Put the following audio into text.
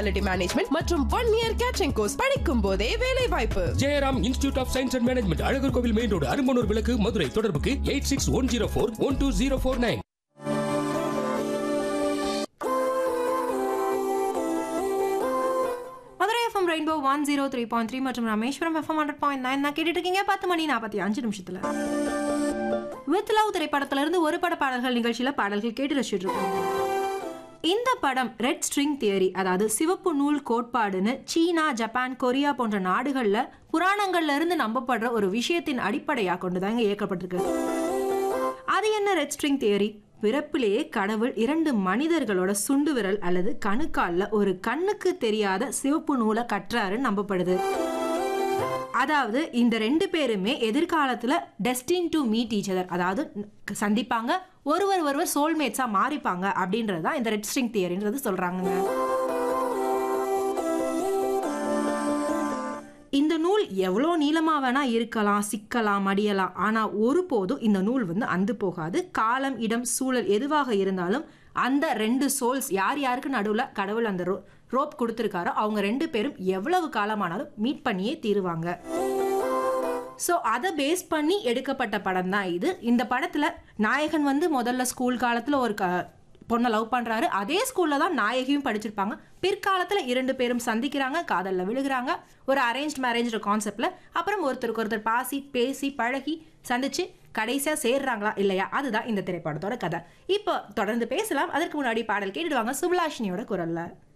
hospitality management மற்றும் one year catering course படிக்கும் போதே வேலை வாய்ப்பு Jayaram institute of science and management Azhagar Kovil main road Arumbanur விளக்கு மதுரை தொடர்புக்கு eight six one zero four one two zero four nine Madurai FM rainbow one zero three point three மற்றும் Rameswaram FM hundred point nine நான் கேட்டுட்டு இருக்கீங்க பத்து மணி நாற்பத்தி அஞ்சு நிமிஷத்துல வித் லவ் திரைப்படத்துல இருந்து ஒரு பட பாடல்கள் நிகழ்ச்சியில பாடல்கள் கேட்டு ரசிச்சுட்டு இருக்கோம் இந்த படம் ரெட் ஸ்ட்ரிங் தியரி அதாவது சிவப்பு நூல் கோட்பாடுன்னு சீனா ஜப்பான் கொரியா போன்ற நாடுகள்ல புராணங்கள்ல இருந்து நம்பப்படுற ஒரு விஷயத்தின் அடிப்படையா கொண்டுதாங்க இயக்கப்பட்டிருக்கு அது என்ன ரெட் ஸ்ட்ரிங் தியரி பிறப்பிலேயே கடவுள் இரண்டு மனிதர்களோட சுண்டு விரல் அல்லது கணுக்கால்ல ஒரு கண்ணுக்கு தெரியாத சிவப்பு நூலை கட்டுறாருன்னு நம்பப்படுது அதாவது இந்த ரெண்டு பேருமே எதிர்காலத்துல destined to meet each other அதாவது சந்திப்பாங்க ஒருவர் ஒருவர் சோல்மேட்ஸா மாறிப்பாங்க அப்படின்றது தான் இந்த ரெட் ஸ்ட்ரிங் தியரின்றது சொல்றாங்கங்க இந்த நூல் எவ்வளோ நீளமா வேணா இருக்கலாம் சிக்கலாம் மடியலாம் ஆனா ஒருபோதும் இந்த நூல் வந்து அந்து போகாது காலம் இடம் சூழல் எதுவாக இருந்தாலும் அந்த ரெண்டு சோல்ஸ் யார் யாருக்கு நடுவுல கடவுள் அந்த ரோ ரோப் கொடுத்துருக்காரோ அவங்க ரெண்டு பேரும் எவ்வளவு காலமானாலும் மீட் பண்ணியே தீருவாங்க ஸோ அதை பேஸ் பண்ணி எடுக்கப்பட்ட படம் தான் இது இந்த படத்துல நாயகன் வந்து முதல்ல ஸ்கூல் காலத்துல ஒரு க பொண்ணை லவ் பண்றாரு அதே ஸ்கூல்ல தான் நாயகியும் படிச்சிருப்பாங்க பிற்காலத்துல இரண்டு பேரும் சந்திக்கிறாங்க காதல்ல விழுகிறாங்க ஒரு அரேஞ்ச் மேரேஜ் கான்செப்ட்ல அப்புறம் ஒருத்தருக்கு ஒருத்தர் பாசி பேசி பழகி சந்திச்சு கடைசியா சேர்றாங்களா இல்லையா அதுதான் இந்த திரைப்படத்தோட கதை இப்போ தொடர்ந்து பேசலாம் அதற்கு முன்னாடி பாடல் கேட்டுடுவாங்க சுபலாஷினியோட குரல்ல